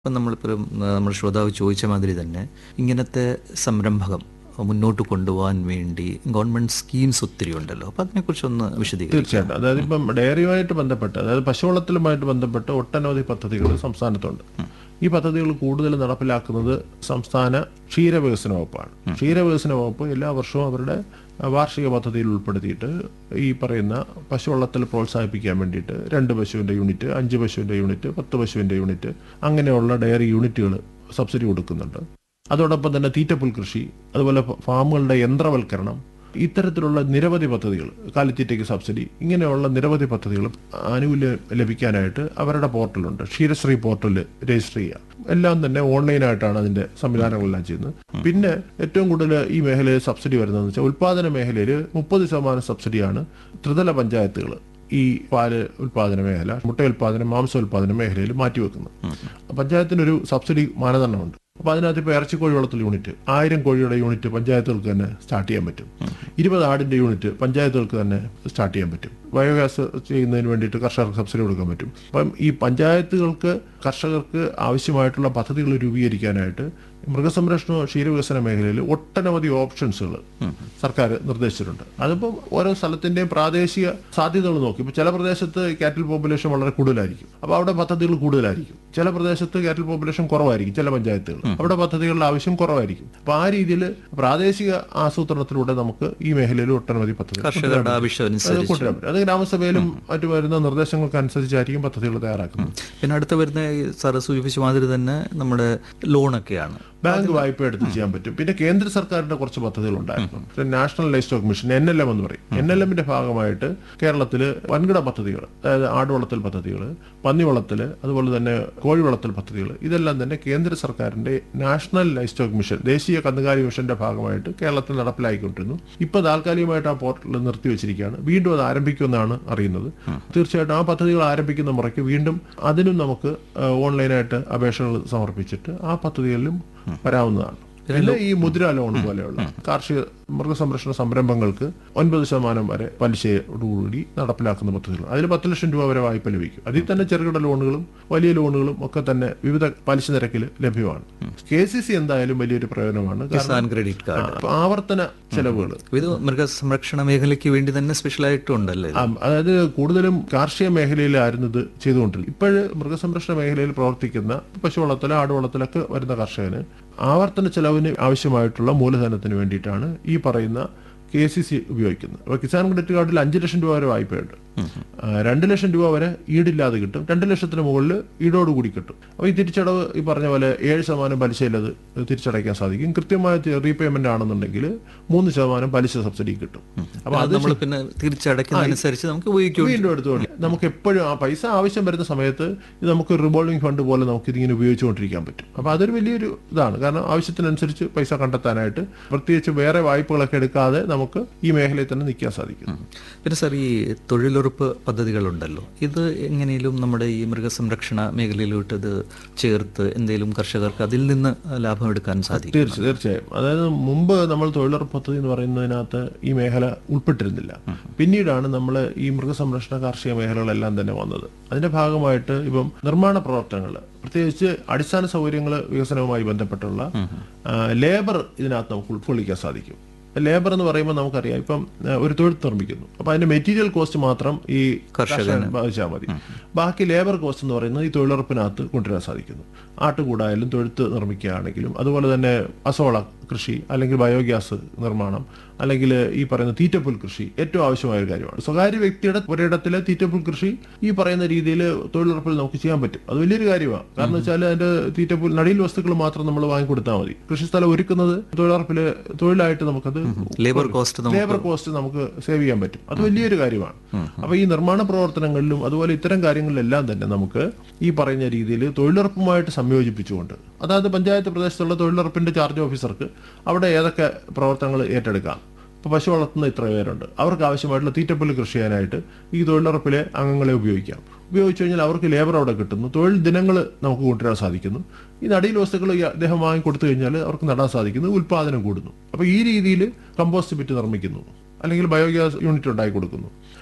ഇപ്പം നമ്മളിപ്പോഴും നമ്മൾ ശ്രോതാവ് ചോദിച്ച മാതിരി തന്നെ ഇങ്ങനത്തെ സംരംഭകം മുന്നോട്ട് കൊണ്ടുപോകാൻ വേണ്ടി ഗവൺമെന്റ് സ്കീംസ് ഒത്തിരി ഉണ്ടല്ലോ അപ്പം അതിനെക്കുറിച്ചൊന്ന് വിശദീകരിക്കും തീർച്ചയായിട്ടും അതായത് ഇപ്പം ഡയറിയുമായിട്ട് ബന്ധപ്പെട്ട് അതായത് പശുവളത്തിലുമായിട്ട് ബന്ധപ്പെട്ട് ഒട്ടനവധി പദ്ധതികൾ സംസ്ഥാനത്തുണ്ട് ഈ പദ്ധതികൾ കൂടുതൽ നടപ്പിലാക്കുന്നത് സംസ്ഥാന ക്ഷീരവികസന വകുപ്പാണ് ക്ഷീരവികസന വകുപ്പ് എല്ലാ വർഷവും അവരുടെ വാർഷിക പദ്ധതിയിൽ ഉൾപ്പെടുത്തിയിട്ട് ഈ പറയുന്ന പശുവളത്തിൽ പ്രോത്സാഹിപ്പിക്കാൻ വേണ്ടിയിട്ട് രണ്ട് പശുവിൻ്റെ യൂണിറ്റ് അഞ്ച് പശുവിൻ്റെ യൂണിറ്റ് പത്ത് പശുവിൻ്റെ യൂണിറ്റ് അങ്ങനെയുള്ള ഡയറി യൂണിറ്റുകൾ സബ്സിഡി കൊടുക്കുന്നുണ്ട് അതോടൊപ്പം തന്നെ തീറ്റപ്പുൽ കൃഷി അതുപോലെ ഫ- ഫാമുകളുടെ യന്ത്രവൽക്കരണം ഇത്തരത്തിലുള്ള നിരവധി പദ്ധതികൾ കാലിത്തീറ്റയ്ക്ക് സബ്സിഡി ഇങ്ങനെയുള്ള നിരവധി പദ്ധതികൾ ആനുകൂല്യം ലഭിക്കാനായിട്ട് അവരുടെ പോർട്ടലുണ്ട് ക്ഷീരശ്രീ പോർട്ടൽ രജിസ്റ്റർ ചെയ്യുക എല്ലാം തന്നെ ഓൺലൈനായിട്ടാണ് അതിന്റെ സംവിധാനങ്ങളെല്ലാം ചെയ്യുന്നത് പിന്നെ ഏറ്റവും കൂടുതൽ ഈ മേഖലയിൽ സബ്സിഡി വരുന്നതെന്ന് വെച്ചാൽ ഉൽപാദന മേഖലയിൽ മുപ്പത് ശതമാനം സബ്സിഡിയാണ് ത്രിതല പഞ്ചായത്തുകൾ ഈ പാല് ഉൽപാദന മേഖല മുട്ട ഉൽപാദനം മാംസ ഉൽപാദന മേഖലയിൽ മാറ്റിവെക്കുന്നത് പഞ്ചായത്തിനൊരു സബ്സിഡി മാനദണ്ഡമുണ്ട് അപ്പൊ അതിനകത്ത് ഇപ്പോൾ ഇറച്ചി കോഴി വളർത്തൽ യൂണിറ്റ് ആയിരം കോഴിയുടെ യൂണിറ്റ് പഞ്ചായത്തുകൾക്ക് തന്നെ സ്റ്റാർട്ട് ചെയ്യാൻ പറ്റും ഇരുപത് ആടിന്റെ യൂണിറ്റ് പഞ്ചായത്തുകൾക്ക് തന്നെ സ്റ്റാർട്ട് ചെയ്യാൻ പറ്റും ബയോഗ്യാസ് ചെയ്യുന്നതിന് വേണ്ടിയിട്ട് കർഷകർക്ക് സബ്സിഡി കൊടുക്കാൻ പറ്റും അപ്പം ഈ പഞ്ചായത്തുകൾക്ക് കർഷകർക്ക് ആവശ്യമായിട്ടുള്ള പദ്ധതികൾ രൂപീകരിക്കാനായിട്ട് മൃഗസംരക്ഷണ ക്ഷീരവികസന മേഖലയിൽ ഒട്ടനവധി ഓപ്ഷൻസുകൾ സർക്കാർ നിർദ്ദേശിച്ചിട്ടുണ്ട് അതിപ്പം ഓരോ സ്ഥലത്തിന്റെയും പ്രാദേശിക സാധ്യതകൾ നോക്കി ഇപ്പൊ ചില പ്രദേശത്ത് കാറ്റിൽ പോപ്പുലേഷൻ വളരെ കൂടുതലായിരിക്കും അപ്പോൾ അവിടെ പദ്ധതികൾ കൂടുതലായിരിക്കും ചില പ്രദേശത്ത് കാറ്റിൽ പോപ്പുലേഷൻ കുറവായിരിക്കും ചില പഞ്ചായത്തുകൾ അവിടെ പദ്ധതികളുടെ ആവശ്യം കുറവായിരിക്കും അപ്പൊ ആ രീതിയിൽ പ്രാദേശിക ആസൂത്രണത്തിലൂടെ നമുക്ക് ഈ മേഖലയിൽ ഒട്ടനവധി പദ്ധതികൾ കർഷകരുടെ ആവശ്യം അത് അനുസരിച്ച് കൊണ്ടുവരാൻ പറ്റും അത് ഗ്രാമസഭയിലും മറ്റു വരുന്ന നിർദ്ദേശങ്ങൾക്ക് അനുസരിച്ചായിരിക്കും പദ്ധതികൾ തയ്യാറാക്കുന്നത് പിന്നെ അടുത്ത വരുന്ന ഈ സാറ് സൂചിപ്പിച്ച മാതിരി തന്നെ നമ്മുടെ ലോണൊക്കെയാണ് ബാങ്ക് വായ്പ എടുത്ത് ചെയ്യാൻ പറ്റും പിന്നെ കേന്ദ്ര സർക്കാരിന്റെ കുറച്ച് പദ്ധതികൾ ഉണ്ടായിരുന്നു national livestock mission N L M എന്ന് പറയും എൻ എൽ എമ്മിന്റെ ഭാഗമായിട്ട് കേരളത്തിൽ വൻകിട പദ്ധതികൾ അതായത് ആടുവളത്തൽ പദ്ധതികൾ പന്നിവളത്തൽ അതുപോലെ തന്നെ കോഴി വളർത്തൽ പദ്ധതികൾ ഇതെല്ലാം തന്നെ കേന്ദ്ര സർക്കാരിന്റെ നാഷണൽ ലൈഫ് സ്റ്റോക്ക് മിഷൻ ദേശീയ കന്നുകാലി മിഷന്റെ ഭാഗമായിട്ട് കേരളത്തിൽ നടപ്പിലായിക്കൊണ്ടിരുന്നു ഇപ്പൊ താൽക്കാലികമായിട്ട് ആ പോർട്ടൽ നിർത്തിവെച്ചിരിക്കുകയാണ് വീണ്ടും അത് ആരംഭിക്കുമെന്നാണ് അറിയുന്നത് തീർച്ചയായിട്ടും ആ പദ്ധതികൾ ആരംഭിക്കുന്ന മുറയ്ക്ക് വീണ്ടും അതിനും നമുക്ക് ആ, ഓൺലൈനായിട്ട് അപേക്ഷകൾ സമർപ്പിച്ചിട്ട് ആ പദ്ധതികളിലും വരാവുന്നതാണ് പിന്നെ ഈ മുദ്ര ലോൺ പോലെയുള്ള കാർഷിക മൃഗസംരക്ഷണ സംരംഭങ്ങൾക്ക് ഒൻപത് ശതമാനം വരെ പലിശയോടുകൂടി നടപ്പിലാക്കുന്ന പദ്ധതികൾ അതിൽ പത്ത് ലക്ഷം രൂപ വരെ വായ്പ ലഭിക്കും അതിൽ തന്നെ ചെറുകിട ലോണുകളും വലിയ ലോണുകളും ഒക്കെ തന്നെ വിവിധ പലിശ നിരക്കിൽ ലഭ്യമാണ് കെ സി സി എന്തായാലും വലിയൊരു പ്രയോജനമാണ് കാരണം കിസാൻ ക്രെഡിറ്റ് കാർഡ് ആ, ആവർത്തന ചെലവുകൾ ഇത് മൃഗസംരക്ഷണ മേഖലയ്ക്ക് വേണ്ടി തന്നെ സ്പെഷ്യലായിട്ടുണ്ടല്ലേ ആ, അതായത് കൂടുതലും കാർഷിക മേഖലയിലായിരുന്നു ഇത് ചെയ്തുകൊണ്ടിരുന്നത് ഇപ്പോഴ് മൃഗസംരക്ഷണ മേഖലയിൽ പ്രവർത്തിക്കുന്ന പശു വളർത്തൽ ആട് വളർത്തലൊക്കെ വരുന്ന കർഷകന് ആവർത്തന ചെലവിന് ആവശ്യമായിട്ടുള്ള മൂലധനത്തിന് വേണ്ടിയിട്ടാണ് ഈ പറയുന്ന കെ സി സി ഉപയോഗിക്കുന്നത് അപ്പോൾ കിസാൻ ക്രെഡിറ്റ് കാർഡിൽ അഞ്ച് ലക്ഷം രൂപ വരെ വായ്പയുണ്ട് ആ, രണ്ട് ലക്ഷം രൂപ വരെ ഈടില്ലാതെ കിട്ടും രണ്ട് ലക്ഷത്തിന് മുകളിൽ ഈടോട് കൂടി കിട്ടും അപ്പോൾ ഈ തിരിച്ചടവ് ഈ പറഞ്ഞ പോലെ ഏഴ് ശതമാനം പലിശയിലത് തിരിച്ചടയ്ക്കാൻ സാധിക്കും കൃത്യമായ റീപേയ്മെന്റ് ആണെന്നുണ്ടെങ്കിൽ മൂന്ന് ശതമാനം പലിശ സബ്സിഡി കിട്ടും അപ്പോൾ അത് നമ്മൾ പിന്നെ തിരിച്ചടയ്ക്കുന്നതനുസരിച്ച് നമുക്ക് ഉപയോഗിക്കും വീണ്ടും എടുത്തുകൊണ്ട് നമുക്ക് എപ്പോഴും ആ പൈസ ആവശ്യം വരുന്ന സമയത്ത് ഇത് നമുക്ക് റിവോൾവിംഗ് ഫണ്ട് പോലെ നമുക്ക് ഇതിങ്ങനെ ഉപയോഗിച്ചുകൊണ്ടിരിക്കാൻ പറ്റും അപ്പോൾ അതൊരു വലിയൊരു ഇതാണ് കാരണം ആവശ്യത്തിനനുസരിച്ച് പൈസ കണ്ടെത്താനായിട്ട് പ്രത്യേകിച്ച് വേറെ വായ്പകളൊക്കെ എടുക്കാതെ നമുക്ക് ഈ മേഖലയിൽ തന്നെ നിൽക്കാൻ സാധിക്കും പിന്നെ സാർ ഈ തൊഴിലുറപ്പ് പദ്ധതികളുണ്ടല്ലോ ഇത് എങ്ങനെയും നമ്മുടെ ഈ മൃഗസംരക്ഷണ മേഖലയിലോട്ട് ഇത് ചേർത്ത് എന്തെങ്കിലും കർഷകർക്ക് അതിൽ നിന്ന് ലാഭം എടുക്കാൻ സാധിക്കും തീർച്ചയായും തീർച്ചയായും അതായത് മുമ്പ് നമ്മൾ തൊഴിലുറപ്പ് പദ്ധതി എന്ന് പറയുന്നതിനകത്ത് ഈ മേഖല ഉൾപ്പെട്ടിരുന്നില്ല പിന്നീടാണ് നമ്മൾ ഈ മൃഗസംരക്ഷണ കാർഷിക മേഖലകളെല്ലാം തന്നെ വന്നത് അതിന്റെ ഭാഗമായിട്ട് ഇപ്പം നിർമ്മാണ പ്രവർത്തനങ്ങൾ പ്രത്യേകിച്ച് അടിസ്ഥാന സൗകര്യങ്ങൾ വികസനവുമായി ബന്ധപ്പെട്ടുള്ള ആ, ലേബർ ഇതിനകത്ത് നമുക്ക് ഉൾക്കൊള്ളിക്കാൻ സാധിക്കും ലേബർ എന്ന് പറയുമ്പോൾ നമുക്കറിയാം ഇപ്പം ആ, ഒരു തൊഴിൽ നിർമ്മിക്കുന്നു അപ്പൊ അതിന്റെ മെറ്റീരിയൽ കോസ്റ്റ് മാത്രം ഈ കർഷകൻ ബാധിച്ചാൽ മതി ബാക്കി ലേബർ കോസ്റ്റ് എന്ന് പറയുന്നത് ഈ തൊഴിലുറപ്പിനകത്ത് കൊണ്ടുവരാൻ സാധിക്കുന്നു ആട്ടുകൂടായാലും തൊഴുത്ത് നിർമ്മിക്കുകയാണെങ്കിലും അതുപോലെ തന്നെ അസോള കൃഷി അല്ലെങ്കിൽ ബയോഗ്യാസ് നിർമ്മാണം അല്ലെങ്കിൽ ഈ പറയുന്ന തീറ്റപ്പുൽ കൃഷി ഏറ്റവും ആവശ്യമായ ഒരു കാര്യമാണ് സ്വകാര്യ വ്യക്തിയുടെ ഒരിടത്തിലെ തീറ്റപ്പുൽ കൃഷി ഈ പറയുന്ന രീതിയിൽ തൊഴിലുറപ്പിൽ നമുക്ക് ചെയ്യാൻ പറ്റും അത് വലിയൊരു കാര്യമാണ് കാരണം വെച്ചാൽ അതിന്റെ തീറ്റപ്പുൽ നടിയിൽ വസ്തുക്കൾ മാത്രം നമ്മൾ വാങ്ങിക്കൊടുത്താൽ മതി കൃഷിസ്ഥലം ഒരുക്കുന്നത് തൊഴിലുറപ്പില് തൊഴിലായിട്ട് നമുക്കത് ലേബർ കോസ്റ്റ് നമുക്ക് ലേബർ കോസ്റ്റ് നമുക്ക് സേവ് ചെയ്യാൻ പറ്റും അത് വലിയൊരു കാര്യമാണ് അപ്പൊ ഈ നിർമ്മാണ പ്രവർത്തനങ്ങളിലും അതുപോലെ ഇത്തരം കാര്യങ്ങളിലെല്ലാം തന്നെ നമുക്ക് ഈ പറയുന്ന രീതിയിൽ തൊഴിലുറപ്പുമായിട്ട് സംയോജിപ്പിച്ചുകൊണ്ട് അതായത് പഞ്ചായത്ത് പ്രദേശത്തുള്ള തൊഴിലുറപ്പിന്റെ ചാർജ് ഓഫീസർക്ക് അവിടെ ഏതൊക്കെ പ്രവർത്തനങ്ങൾ ഏറ്റെടുക്കാം ഇപ്പൊ പശു വളർത്തുന്ന ഇത്ര പേരുണ്ട് അവർക്ക് ആവശ്യമായിട്ടുള്ള തീറ്റപ്പുല്ല് കൃഷി ചെയ്യാനായിട്ട് ഈ തൊഴിലുറപ്പിലെ അംഗങ്ങളെ ഉപയോഗിക്കാം ഉപയോഗിച്ചു കഴിഞ്ഞാൽ അവർക്ക് ലേബർ അവിടെ കിട്ടുന്നു തൊഴിൽ ദിനങ്ങൾ നമുക്ക് കൊണ്ടുവരാൻ സാധിക്കുന്നു ഈ നടീൽ വസ്തുക്കൾ ഈ അദ്ദേഹം വാങ്ങി കൊടുത്തു കഴിഞ്ഞാൽ അവർക്ക് നടാൻ സാധിക്കുന്നു ഉൽപാദനം കൂടുന്നു അപ്പോൾ ഈ രീതിയിൽ കമ്പോസ്റ്റ് ബിറ്റ് നിർമ്മിക്കുന്നു അല്ലെങ്കിൽ ബയോഗ്യാസ് യൂണിറ്റ് ഉണ്ടാക്കി കൊടുക്കുന്നു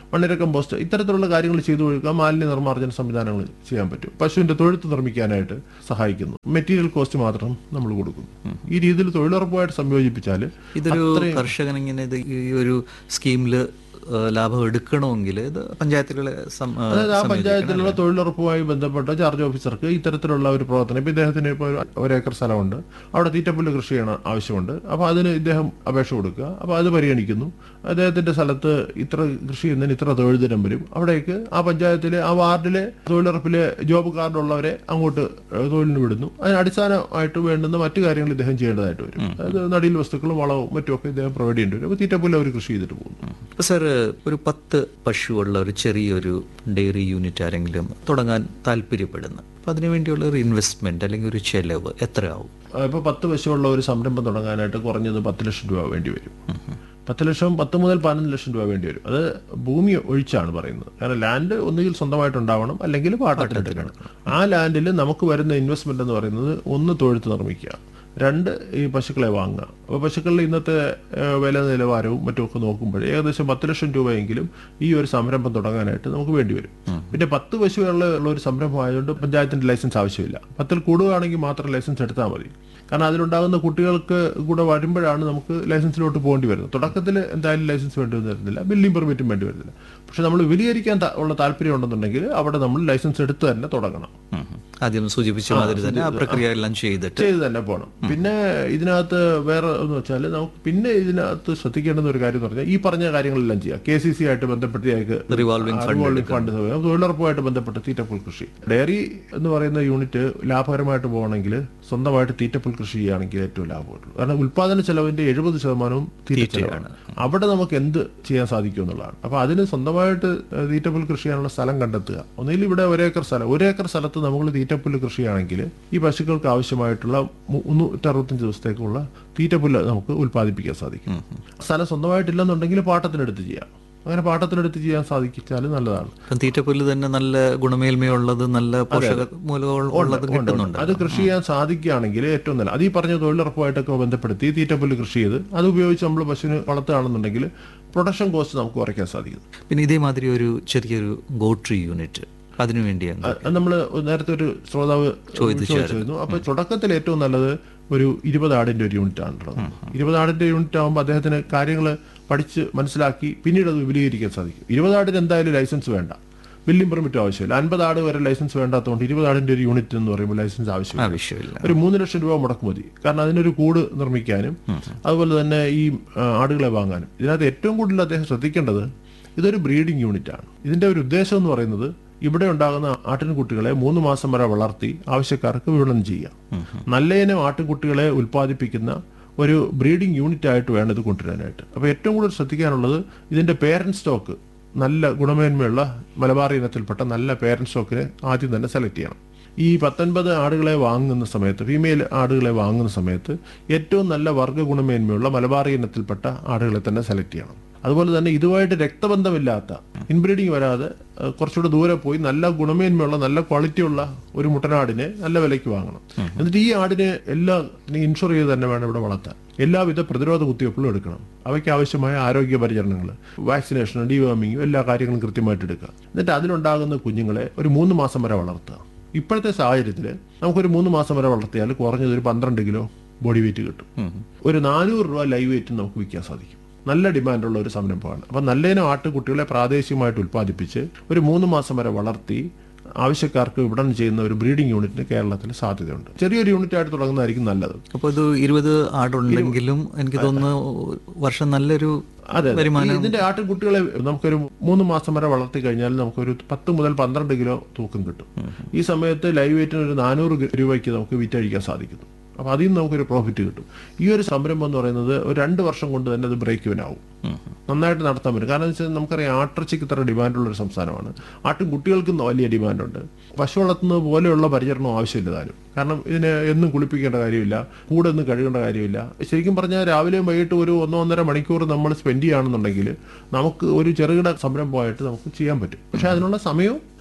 മണ്ണിര കമ്പോസ്റ്റ് ഇത്തരത്തിലുള്ള കാര്യങ്ങൾ ചെയ്തു കൊടുക്കുക മാലിന്യ നിർമ്മാർജ്ജന സംവിധാനങ്ങൾ ചെയ്യാൻ പറ്റും പശുവിന്റെ തൊഴുത്ത് നിർമ്മിക്കാനായിട്ട് സഹായിക്കുന്നു മെറ്റീരിയൽ കോസ്റ്റ് മാത്രം നമ്മൾ കൊടുക്കുന്നു ഈ രീതിയിൽ തൊഴിലുറപ്പുമായിട്ട് സംയോജിപ്പിച്ചാൽ ഇതൊരു കർഷകൻ ഇങ്ങനെ ഇത് ഈ ഒരു സ്കീമില് ഏഹ്, ലാഭം എടുക്കണമെങ്കിൽ ഇത് പഞ്ചായത്തുകളെ സം- ഏഹ്, അതായത് ആ സംയോജിക്കണം. പഞ്ചായത്തിലുള്ള തൊഴിലുറപ്പുമായി ബന്ധപ്പെട്ട ചാർജ് ഓഫീസർക്ക് ഇത്തരത്തിലുള്ള ഒരു പ്രവർത്തനം ഇപ്പൊ ഇദ്ദേഹത്തിന് ഇപ്പോൾ ഒരു ഒരേക്കർ സ്ഥലമുണ്ട് അവിടെ തീറ്റപ്പുല്ല് കൃഷി ചെയ്യണം ആവശ്യമുണ്ട് അപ്പോൾ അതിന് ഇദ്ദേഹം അപേക്ഷ കൊടുക്കുക അപ്പോൾ അത് പരിഗണിക്കുന്നു അദ്ദേഹത്തിന്റെ സ്ഥലത്ത് ഇത്ര കൃഷി ചെയ്യുന്നതിന് ഇത്ര തൊഴിൽ ദിനം വരും അവിടേക്ക് ആ പഞ്ചായത്തിലെ ആ വാർഡിലെ തൊഴിലുറപ്പിലെ ജോബ് കാർഡുള്ളവരെ അങ്ങോട്ട് ഏഹ്, തൊഴിലിന് വിടുന്നു അതിന് അടിസ്ഥാനമായിട്ട് വേണ്ടുന്ന മറ്റു കാര്യങ്ങൾ ഇദ്ദേഹം ചെയ്യേണ്ടതായിട്ട് വരും അതായത് നടീൽ വസ്തുക്കളും വളവും മറ്റുമൊക്കെ ഇദ്ദേഹം പ്രൊവൈഡ് ചെയ്യേണ്ടി വരും അപ്പോൾ തീറ്റപ്പുല്ല് അവർ കൃഷി ചെയ്തിട്ട് പോകുന്നു ഇപ്പൊ സാർ ഒരു പത്ത് പശുവുള്ള ഒരു ചെറിയൊരു ഡെയറി യൂണിറ്റ് ആരെങ്കിലും തുടങ്ങാൻ താല്പര്യപ്പെടുന്നു അപ്പൊ അതിനുവേണ്ടിയുള്ള ഒരു ഇൻവെസ്റ്റ്മെന്റ് അല്ലെങ്കിൽ ഒരു ചെലവ് എത്രയാവും ഇപ്പോൾ പത്ത് പശുവുള്ള ഒരു സംരംഭം തുടങ്ങാനായിട്ട് കുറഞ്ഞത് പത്ത് ലക്ഷം രൂപ വേണ്ടി വരും പത്ത് ലക്ഷം പത്ത് മുതൽ പതിനൊന്ന് ലക്ഷം രൂപ വേണ്ടി വരും അത് ഭൂമി ഒഴിച്ചാണ് പറയുന്നത് കാരണം ലാൻഡ് ഒന്നുകിൽ സ്വന്തമായിട്ട് ഉണ്ടാവണം അല്ലെങ്കിൽ പാട്ടത്തിനെടുക്കണം ആ ലാൻഡിൽ നമുക്ക് വരുന്ന ഇൻവെസ്റ്റ്മെന്റ് എന്ന് പറയുന്നത് ഒന്ന് തൊഴുത്ത് നിർമ്മിക്കുക രണ്ട് ഈ പശുക്കളെ വാങ്ങുക അപ്പോൾ പശുക്കളുടെ ഇന്നത്തെ ഏഹ്, വില നിലവാരവും മറ്റുമൊക്കെ നോക്കുമ്പോൾ ഏകദേശം പത്ത് ലക്ഷം രൂപയെങ്കിലും ഈ ഒരു സംരംഭം തുടങ്ങാനായിട്ട് നമുക്ക് വേണ്ടി വരും പിന്നെ പത്ത് പശുകളുള്ള ഉള്ള ഒരു സംരംഭം ആയതുകൊണ്ട് പഞ്ചായത്തിന്റെ ലൈസൻസ് ആവശ്യമില്ല പത്തിൽ കൂടുകയാണെങ്കിൽ മാത്രം ലൈസൻസ് എടുത്താൽ മതി കാരണം അതിലുണ്ടാകുന്ന കുട്ടികൾക്ക് കൂടെ വരുമ്പോഴാണ് നമുക്ക് ലൈസൻസിലോട്ട് പോകേണ്ടി വരുന്നത് തുടക്കത്തിൽ എന്തായാലും ലൈസൻസ് വേണ്ടി വരുന്നില്ല ബില്ലിംഗ് പെർമിറ്റും വേണ്ടി വരുന്നില്ല പക്ഷെ നമ്മൾ വിലയിരിക്കാൻ താ- ഉള്ള താല്പര്യം ഉണ്ടെന്നുണ്ടെങ്കിൽ അവിടെ നമ്മൾ ലൈസൻസ് എടുത്ത് തന്നെ തുടങ്ങണം ഉം. ആദ്യം സൂചിപ്പിച്ച മാതിരി തന്നെ ആ പ്രക്രിയ എല്ലാം ചെയ്തിട്ട് ചെയ്ത് തന്നെ പോകണം പിന്നെ ഇതിനകത്ത് വേറെ എന്ന് വെച്ചാൽ നമുക്ക് പിന്നെ ഇതിനകത്ത് ശ്രദ്ധിക്കേണ്ടുന്ന ഒരു കാര്യം എന്ന് പറഞ്ഞാൽ ഈ പറഞ്ഞ കാര്യങ്ങളെല്ലാം ചെയ്യാം കെ സി സി ആയിട്ട് ബന്ധപ്പെട്ട് ഞങ്ങൾക്ക് റിവോൾവിംഗ് ഫണ്ട് റിവോൾവിംഗ് ഫണ്ട് സമയം തൊഴിലുറപ്പുമായിട്ട് ബന്ധപ്പെട്ട് തീറ്റപ്പുൽ കൃഷി ഡയറി എന്ന് പറയുന്ന യൂണിറ്റ് ലാഭകരമായിട്ട് പോകണമെങ്കിൽ സ്വന്തമായിട്ട് തീറ്റപ്പുൽ കൃഷി ചെയ്യുകയാണെങ്കിൽ ഏറ്റവും ലാഭമുള്ളൂ കാരണം ഉൽപാദന ചെലവിന്റെ എഴുപത് ശതമാനവും തീറ്റ ചെലവാണ് അവിടെ നമുക്ക് എന്ത് ചെയ്യാൻ സാധിക്കും എന്നുള്ളതാണ് അപ്പൊ അതിന് സ്വന്തമായിട്ട് ഏഹ്, തീറ്റപ്പുൽ കൃഷി ചെയ്യാനുള്ള സ്ഥലം കണ്ടെത്തുക ഒന്നുകിൽ ഇവിടെ ഒരേക്കർ സ്ഥലം ഒരേക്കർ സ്ഥലത്ത് നമ്മൾ തീറ്റപ്പുല്ല് കൃഷി ചെയ്യുകയാണെങ്കിൽ ഈ പശുക്കൾക്ക് ആവശ്യമായിട്ടുള്ള മുന്നൂറ്ററുപത്തഞ്ച് ദിവസത്തേക്കുള്ള തീറ്റപ്പുല്ല് നമുക്ക് ഉൽപ്പാദിപ്പിക്കാൻ സാധിക്കും സ്ഥലം സ്വന്തമായിട്ടില്ലെന്നുണ്ടെങ്കിൽ പാട്ടത്തിനെടുത്ത് ചെയ്യാം അങ്ങനെ പാട്ടത്തിനെടുത്ത് ചെയ്യാൻ സാധിച്ചാൽ നല്ലതാണ് ഇപ്പം തീറ്റപ്പുല്ല് തന്നെ നല്ല ഗുണമേന്മയുള്ളത് നല്ല പോഷക മൂലകൾ ഉള്ളത് കിട്ടുന്നുണ്ട് അത് കൃഷി ചെയ്യാൻ സാധിക്കുകയാണെങ്കിൽ ഏറ്റവും നല്ല അത് ഈ പറഞ്ഞ തൊഴിലുറപ്പുമായിട്ടൊക്കെ ബന്ധപ്പെടുത്തി തീറ്റപ്പുല്ല് കൃഷി ചെയ്ത് അത് ഉപയോഗിച്ച് നമ്മൾ പശുവിന് വളർത്തുകയാണെന്നുണ്ടെങ്കിൽ പ്രൊഡക്ഷൻ കോസ്റ്റ് നമുക്ക് കുറയ്ക്കാൻ സാധിക്കും പിന്നെ ഇതേമാതിരി ഒരു ചെറിയൊരു ഗോട്രി യൂണിറ്റ് അതിനു വേണ്ടിയാണ് അത് നമ്മൾ നേരത്തെ ഒരു ശ്രോതാവ് ചോദിച്ചിരുന്നു അപ്പൊ തുടക്കത്തിൽ ഏറ്റവും നല്ലത് ഒരു ഇരുപത് ആടിന്റെ ഒരു യൂണിറ്റ് ആണുള്ളത് ഇരുപത് ആടിന്റെ യൂണിറ്റ് ആകുമ്പോൾ അദ്ദേഹത്തിന് കാര്യങ്ങൾ പഠിച്ച് മനസ്സിലാക്കി പിന്നീട് അത് വിപുലീകരിക്കാൻ സാധിക്കും ഇരുപത് ആടിന് എന്തായാലും ലൈസൻസ് വേണ്ട ബില്ലിംഗ് പെർമിറ്റ് ആവശ്യമില്ല അൻപത് ആട് വരെ ലൈസൻസ് വേണ്ടാത്തതുകൊണ്ട് ഇരുപത് ആടിന്റെ ഒരു യൂണിറ്റ് എന്ന് പറയുമ്പോൾ ലൈസൻസ് ആവശ്യമില്ല ആവശ്യമില്ല ഒരു മൂന്ന് ലക്ഷം രൂപ മുടക്ക് മതി കാരണം അതിനൊരു കൂട് നിർമ്മിക്കാനും അതുപോലെ തന്നെ ഈ ആ, ആടുകളെ വാങ്ങാനും ഇതിനകത്ത് ഏറ്റവും കൂടുതൽ അദ്ദേഹം ശ്രദ്ധിക്കേണ്ടത് ഇതൊരു ബ്രീഡിംഗ് യൂണിറ്റ് ആണ് ഇതിന്റെ ഒരു ഉദ്ദേശം എന്ന് പറയുന്നത് ഇവിടെ ഉണ്ടാകുന്ന ആട്ടിൻകുട്ടികളെ മൂന്ന് മാസം വരെ വളർത്തി ആവശ്യക്കാർക്ക് വിപണനം ചെയ്യാം നല്ല ഇനം ആട്ടിൻകുട്ടികളെ ഉൽപ്പാദിപ്പിക്കുന്ന ഒരു ബ്രീഡിംഗ് യൂണിറ്റ് ആയിട്ട് വേണം ഇത് കൊണ്ടുവരാനായിട്ട് അപ്പോൾ ഏറ്റവും കൂടുതൽ ശ്രദ്ധിക്കാനുള്ളത് ഇതിന്റെ പേരന്റ് സ്റ്റോക്ക് നല്ല ഗുണമേന്മയുള്ള മലബാർ ഇനത്തിൽപ്പെട്ട നല്ല പേരന്റ് സ്റ്റോക്കിനെ ആദ്യം തന്നെ സെലക്ട് ചെയ്യണം ഈ പത്തൊൻപത് ആടുകളെ വാങ്ങുന്ന സമയത്ത് ഫീമെയിൽ ആടുകളെ വാങ്ങുന്ന സമയത്ത് ഏറ്റവും നല്ല വർഗ്ഗ ഗുണമേന്മയുള്ള മലബാറി ഇനത്തിൽപ്പെട്ട ആടുകളെ തന്നെ സെലക്ട് ചെയ്യണം അതുപോലെ തന്നെ ഇതുമായിട്ട് രക്തബന്ധമില്ലാത്ത ഇൻബ്രീഡിങ് വരാതെ അഹ് കുറച്ചുകൂടെ ദൂരെ പോയി നല്ല ഗുണമേന്മയുള്ള നല്ല ക്വാളിറ്റിയുള്ള ഒരു മുട്ടനാടിനെ നല്ല വിലയ്ക്ക് വാങ്ങണം എന്നിട്ട് ഈ ആടിനെ എല്ലാം ഇൻഷുർ ചെയ്ത് തന്നെ വേണം ഇവിടെ വളർത്താൻ എല്ലാവിധ പ്രതിരോധ കുത്തിവയ്പ്പുകളും എടുക്കണം അവയ്ക്ക് ആവശ്യമായ ആരോഗ്യ പരിചരണങ്ങൾ വാക്സിനേഷൻ ഡിവേമിങ്ങും എല്ലാ കാര്യങ്ങളും കൃത്യമായിട്ട് എടുക്കുക എന്നിട്ട് അതിലുണ്ടാകുന്ന കുഞ്ഞുങ്ങളെ ഒരു മൂന്ന് മാസം വരെ വളർത്തുക ഇപ്പോഴത്തെ സാഹചര്യത്തിൽ നമുക്കൊരു മൂന്ന് മാസം വരെ വളർത്തിയാൽ കുറഞ്ഞത് ഒരു പന്ത്രണ്ട് കിലോ ബോഡി വെയിറ്റ് കിട്ടും ഒരു നാനൂറ് രൂപ ലൈവ് വെയിറ്റ് നമുക്ക് വിൽക്കാൻ സാധിക്കും നല്ല ഡിമാൻഡുള്ള ഒരു സംരംഭമാണ് അപ്പം നല്ലതിനും ആട്ടുകുട്ടികളെ പ്രാദേശികമായിട്ട് ഉൽപ്പാദിപ്പിച്ച് ഒരു മൂന്ന് മാസം വരെ വളർത്തി ആവശ്യക്കാർക്ക് വിപണനം ചെയ്യുന്ന ഒരു ബ്രീഡിംഗ് യൂണിറ്റിന് കേരളത്തിൽ സാധ്യതയുണ്ട് ചെറിയൊരു യൂണിറ്റ് ആയിട്ട് തുടങ്ങുന്നതായിരിക്കും നല്ലത് അപ്പോൾ ഇത് ഇരുപത് ആടുണ്ടെങ്കിലും എനിക്ക് തോന്നുന്നു വർഷം നല്ലൊരു അതെ അതെ. വരുമാനം ഈ ഇതിന്റെ ആട്ടിൻകുട്ടികളെ നമുക്കൊരു മൂന്ന് മാസം വരെ വളർത്തി കഴിഞ്ഞാൽ നമുക്കൊരു പത്ത് മുതൽ പന്ത്രണ്ട് കിലോ തൂക്കം കിട്ടും ഈ സമയത്ത് ലൈവ് വെയിറ്റിന് ഒരു നാനൂറ് രൂപയ്ക്ക് നമുക്ക് വിറ്റഴിക്കാൻ സാധിക്കുന്നു അപ്പൊ അതിൽ നിന്ന് നമുക്കൊരു പ്രോഫിറ്റ് കിട്ടും ഈ ഒരു സംരംഭം എന്ന് പറയുന്നത് ഒരു രണ്ട് വർഷം കൊണ്ട് തന്നെ അത് ബ്രേക്ക് ഇവനാവും നന്നായിട്ട് നടത്താൻ പറ്റും കാരണം എന്ന് വെച്ചാൽ നമുക്കറിയാം ആട്ടിറച്ചിക്ക് ഇത്ര ഡിമാൻഡുള്ള ഒരു സംസ്ഥാനമാണ് ആട്ടും കുട്ടികൾക്കും വലിയ ഡിമാൻഡുണ്ട് പശു വളർത്തുന്നത് പോലെയുള്ള പരിചരണം ആവശ്യമില്ല താനും കാരണം ഇതിനെ എന്നും കുളിപ്പിക്കേണ്ട കാര്യമില്ല കൂടെ ഒന്നും കഴുകേണ്ട കാര്യമില്ല ശരിക്കും പറഞ്ഞാൽ രാവിലെയും വൈകിട്ട് ഒരു ഒന്നോ ഒന്നര മണിക്കൂർ നമ്മൾ സ്പെൻഡ് ചെയ്യുകയാണെന്നുണ്ടെങ്കിൽ നമുക്ക് ഒരു ചെറുകിട സംരംഭമായിട്ട് നമുക്ക് ചെയ്യാൻ പറ്റും പക്ഷെ അതിനുള്ള സമയവും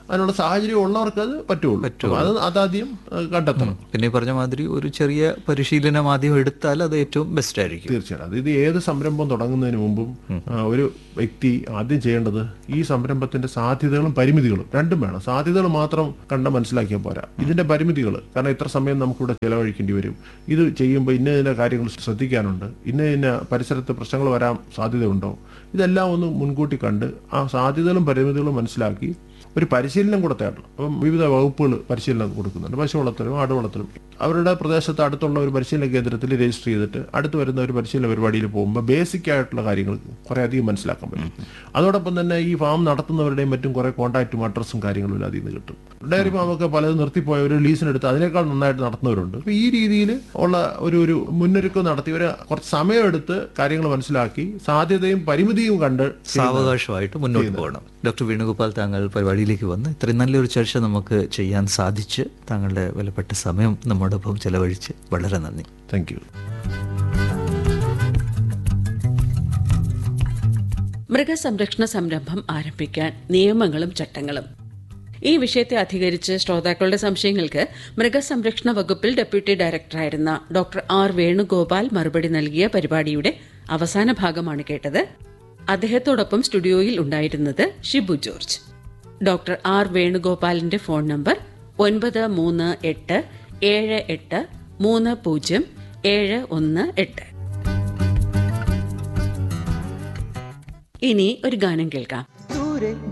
അതിനുള്ള സാഹചര്യം ഉള്ളവർക്ക് അത് പറ്റുള്ളൂ അപ്പൊ അത് അതാദ്യം ഏഹ്, കണ്ടെത്തണം പിന്നെ ഈ പറഞ്ഞ മാതിരി ഒരു ചെറിയ പരിശീലനം ആദ്യം എടുത്താൽ അത് ഏറ്റവും ബെസ്റ്റ് ആയിരിക്കും തീർച്ചയായിട്ടും അത് ഇത് ഏത് സംരംഭം തുടങ്ങുന്നതിന് മുമ്പും ആ, ഒരു വ്യക്തി ആദ്യം ചെയ്യേണ്ടത് ഈ സംരംഭത്തിന്റെ സാധ്യതകളും പരിമിതികളും രണ്ടും വേണം സാധ്യതകൾ മാത്രം കണ്ട് മനസ്സിലാക്കിയാൽ പോരാ ഇതിന്റെ പരിമിതികൾ കാരണം ഇത്ര സമയം നമുക്കിവിടെ ചെലവഴിക്കേണ്ടി വരും ഇത് ചെയ്യുമ്പോൾ ഇന്ന ഇന്ന കാര്യങ്ങൾ ശ്രദ്ധിക്കാനുണ്ട് ഇന്ന ഇന്ന പരിസരത്ത് പ്രശ്നങ്ങൾ വരാൻ സാധ്യതയുണ്ടോ ഇതെല്ലാം ഒന്ന് മുൻകൂട്ടി കണ്ട് ആ സാധ്യതകളും പരിമിതികളും മനസ്സിലാക്കി ഒരു പരിശീലനം കൂടെ തേടണം അപ്പം വിവിധ വകുപ്പുകൾ പരിശീലനം കൊടുക്കുന്നുണ്ട് പശു വളർത്തലും ആട് വളർത്തലും അവരുടെ പ്രദേശത്ത് അടുത്തുള്ള ഒരു പരിശീലന കേന്ദ്രത്തിൽ രജിസ്റ്റർ ചെയ്തിട്ട് അടുത്ത് വരുന്ന ഒരു പരിശീലന പരിപാടിയിൽ പോകുമ്പോൾ ബേസിക് ആയിട്ടുള്ള കാര്യങ്ങൾ കുറെ അധികം മനസ്സിലാക്കാൻ പറ്റും അതോടൊപ്പം തന്നെ ഈ ഫാം നടത്തുന്നവരുടെയും മറ്റും കുറെ കോൺടാക്റ്റും അഡ്രസ്സും കാര്യങ്ങളും അതിൽ നിന്ന് കിട്ടും ഡയറി ഫാമൊക്കെ പലതും നിർത്തിപ്പോയവർ ലീസിനെടുത്ത് അതിനേക്കാൾ നന്നായിട്ട് നടത്തുന്നവരുണ്ട് അപ്പൊ ഈ രീതിയിൽ ഉള്ള ഒരു ഒരു മുന്നൊരുക്കം നടത്തി ഒരു കുറച്ച് സമയമെടുത്ത് കാര്യങ്ങൾ മനസ്സിലാക്കി സാധ്യതയും പരിമിതിയും കണ്ട് സാവകാശമായിട്ട് മുന്നോട്ട് പോകണം ഡോക്ടർ വേണുഗോപാൽ താങ്കൾ പരിപാടിയിലേക്ക് വന്ന് ഇത്രയും നല്ലൊരു ചർച്ച നമുക്ക് ചെയ്യാൻ സാധിച്ച് താങ്കളുടെ വിലപ്പെട്ട സമയം നമ്മോടൊപ്പം ചെലവഴിച്ച് വളരെ നന്ദി താങ്ക് യു മൃഗസംരക്ഷണ സംരംഭം ആരംഭിക്കാൻ നിയമങ്ങളും ചട്ടങ്ങളും ഈ വിഷയത്തെ അധികരിച്ച് ശ്രോതാക്കളുടെ സംശയങ്ങൾക്ക് മൃഗസംരക്ഷണ വകുപ്പിൽ ഡെപ്യൂട്ടി ഡയറക്ടറായിരുന്ന ഡോക്ടർ ആർ വേണുഗോപാൽ മറുപടി നൽകിയ പരിപാടിയുടെ അവസാന ഭാഗമാണ് കേട്ടത് അദ്ദേഹത്തോടൊപ്പം സ്റ്റുഡിയോയിൽ ഉണ്ടായിരുന്നത് ഷിബു ജോർജ് ഡോക്ടർ ആർ വേണുഗോപാലിന്റെ ഫോൺ നമ്പർ ഒൻപത് മൂന്ന് എട്ട് ഏഴ് എട്ട് മൂന്ന് പൂജ്യം ഏഴ് ഒന്ന് എട്ട് ഇനി ഒരു ഗാനം കേൾക്കാം